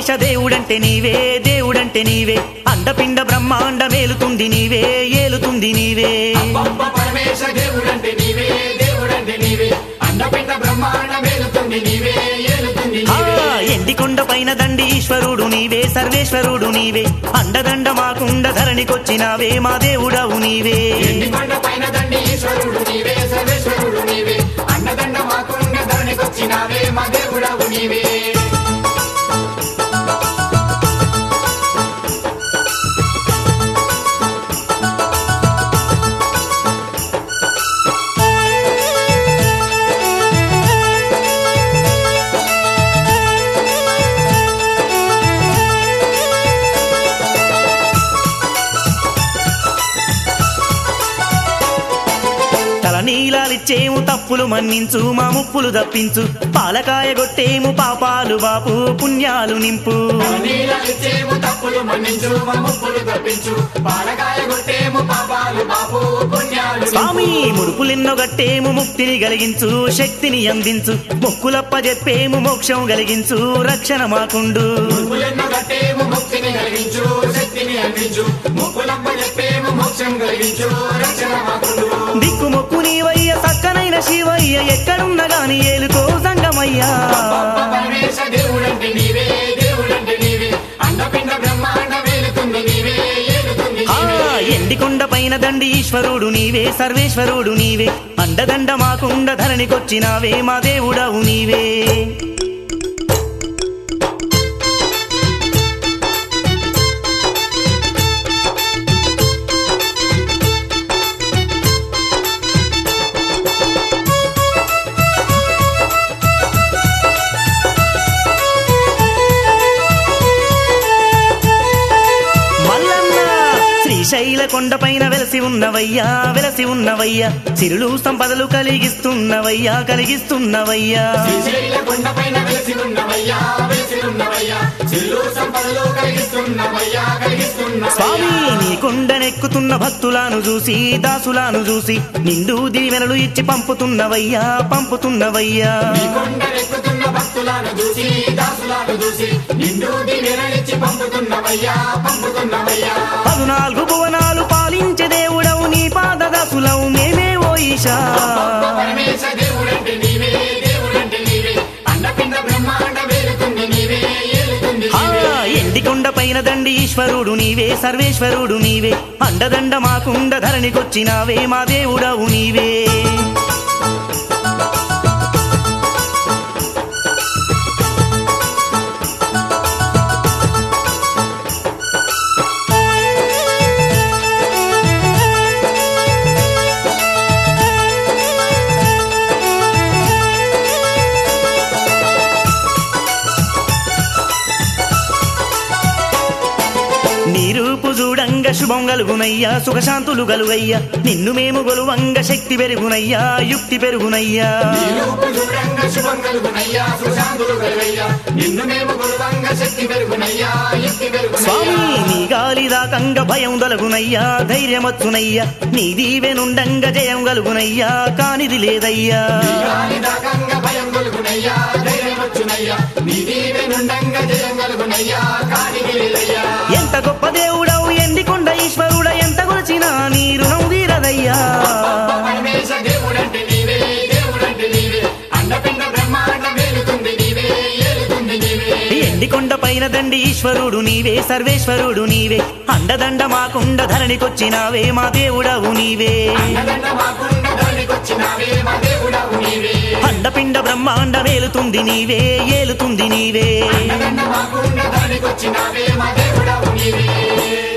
పరమేశ దేవుడంటే నీవే దేవుడంటే నీవే అండపిండ బ్రహ్మాండ మేలుతుంది నీవే ఏలుతుంది నీవే అబ్బబ్బ పరమేశ దేవుడంటే నీవే దేవుడంటే నీవే అండపిండ బ్రహ్మాండ మేలుతుంది నీవే ఏలుతుంది ఆ నీవే ఎండికొండ పైన దండి ఈశ్వరుడు నీవే సర్వేశ్వరుడు నీవే అండదండ మాకుండ ధరణికొచ్చినావే మా దేవుడవు నీవే ఎండికొండ పైన దండి ఈశ్వరుడు నీవే సర్వేశ్వరుడు నీవే అన్నదండ మాకుండ ధరణికొచ్చినావే మా దేవుడవు నీవే తల నీలాలిచ్చేము తప్పులు మన్నించు మా ముప్పులు తప్పించు పాలకాయ గొట్టేము పాపాలు బాపు పుణ్యాలు నింపు నీలలిచ్చేము తప్పులు మన్నించు మా ముప్పులు తప్పించు పాలకాయ కొట్టేము పాపాలు బాపు పుణ్యాలు స్వామి ముడుపులెన్నో గట్టేము ముక్తిని కలిగించు శక్తిని అందించు మొక్కులప్ప చెప్పేము మోక్షం కలిగించు రక్షణ మాకుండు ముప్పులెన్నో కట్టేము ముక్తిని కలిగించు శక్తిని అందించు ముప్పులమ్మ చెప్పేము మోక్షం కలిగించు రక్షణ మాకుండు దిక్కు మొక్కు నీవయ్య సక్కనైన శివయ్య ఎక్కడున్న గాని ఏలుకో సంగమయ్యా అబ్బబ్బ పరమేశ దేవుడంటే నీవే దేవుడంటే నీవే అండపిండ బ్రహ్మాండ వేలుతుంది నీవే ఏలుతుంది ఆ నీవే ఎండికొండ పైన దండి ఈశ్వరుడు నీవే సర్వేశ్వరుడు నీవే అండదండ మాకుండ ధరణికొచ్చినావే మా దేవుడవు నీవే మల్లన్న శ్రీశైల కొండపైన వెలసి ఉన్నవయ్యా వెలసి ఉన్నవయ్యా సిరులు సంపదలు కలిగిస్తున్నవయ్యా కలిగిస్తున్నవయ్యా శ్రీశైల కొండపైన వెలిసి ఉన్నవయ్యా వెలిసి ఉన్నవయ్యా సిల్లు సంపదలు కలిగిస్తున్నవయ్యా కలిగిస్తున్నవయ్యా స్వామి నీ కొండనెక్కుతున్న భక్తులను చూసి దాసులను చూసి నిండు దీవెనలు ఇచ్చి పంపుతున్నవయ్యా పంపుతున్నవయ్యా నీ కొండనెక్కుతున్న భక్తులను చూసి దాసులను చూసి నిండు దినెరలిచ్చి పంపుతున్నవయ్యా పంపుతున్నవయ్యా పదునాలుగు భువనాలు పాలించే దేవుడవు నీ పాద దాసులవు మేమే ఓ ఈశా పరమేశ దేవుడంటే నీవే దేవుడంటే నీవే అండపిండ బ్రహ్మాండ వేలుతుంది నీవే ఏలుతుంది ఆ, నీవే ఎండికొండ పైన దండి ఈశ్వరుడు నీవే సర్వేశ్వరుడు నీవే అండదండ మాకుండ ధరణికొచ్చినావే మా దేవుడవు నీవే నీ రూపు చూడంగ శుభం గలుగునయ్యా సుఖశాంతులు గలుగయ్యా నిన్ను మేము గొలువంగ శక్తి పెరుగునయ్యా యుక్తి పెరుగునయ్యా నీ రూపు చూడంగా శుభం కలుగునయ్యా సుశాంతులు కలుగయ్యా నిన్ను మేము గురువంగా శక్తి పెరుగునయ్యా యుక్తి పెరుగునయ్యా స్వామి నీ గాలి దాకంగ భయం గలుగునయ్యా ధైర్యమచ్చునయ్యా నీ దీవెనుండంగ జయం గలుగునయ్యా కానిది లేదయ్యా దాకంగా భయం కలుగునయ్యా ధైర్యం వచ్చునయ్యా నీ దీవె నుండంగా జయం కలుగునయ్యా కానికి లేదయ్యా ఎంత గొప్ప దేవుడవు ఎండికొండ ఈశ్వరుడ ఎంత కొలిచినా నీ రుణం తీరదయ్యా పరమేశ దేవుడంటే నీవే దేవుడంటే నీవే అండపిండ బ్రహ్మాండ వేలుతుంది నీవే ఏలుతుంది నీవే ఎండికొండ పైన దండి ఈశ్వరుడు నీవే సర్వేశ్వరుడు నీవే అండదండ మాకుండ ధరణికొచ్చినావే మా దేవుడవు నీవే అన్నదండ మాకుండ ధరణికొచ్చినావే మా దేవుడవు నీవే అండపిండ బ్రహ్మాండ మేలుతుంది నీవే ఏలుతుంది నీవే అన్నదండ మాకుండ ధరణికొచ్చినావే మా దేవుడవు నీవే